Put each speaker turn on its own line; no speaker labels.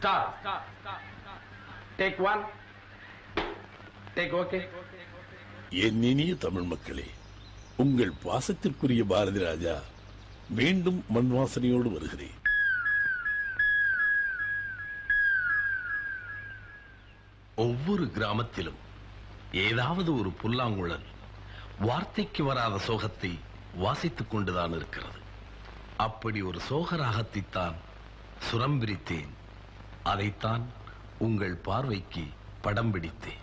start take one take okay
என் இனிய தமிழ் மக்களே உங்கள் பாசத்திற்குரிய பாரதி ராஜா மீண்டும் மண் வாசனையோடு வருகிறேன்
ஒவ்வொரு கிராமத்திலும் ஏதாவது ஒரு புல்லாங்குழல் வார்த்தைக்கு வராத சோகத்தை வாசித்துக் கொண்டுதான் இருக்கிறது அப்படி ஒரு சோக ராகத்தைத்தான் சுரம் பிரித்தேன் அதைத்தான் உங்கள் பார்வைக்கு படம் பிடித்தேன்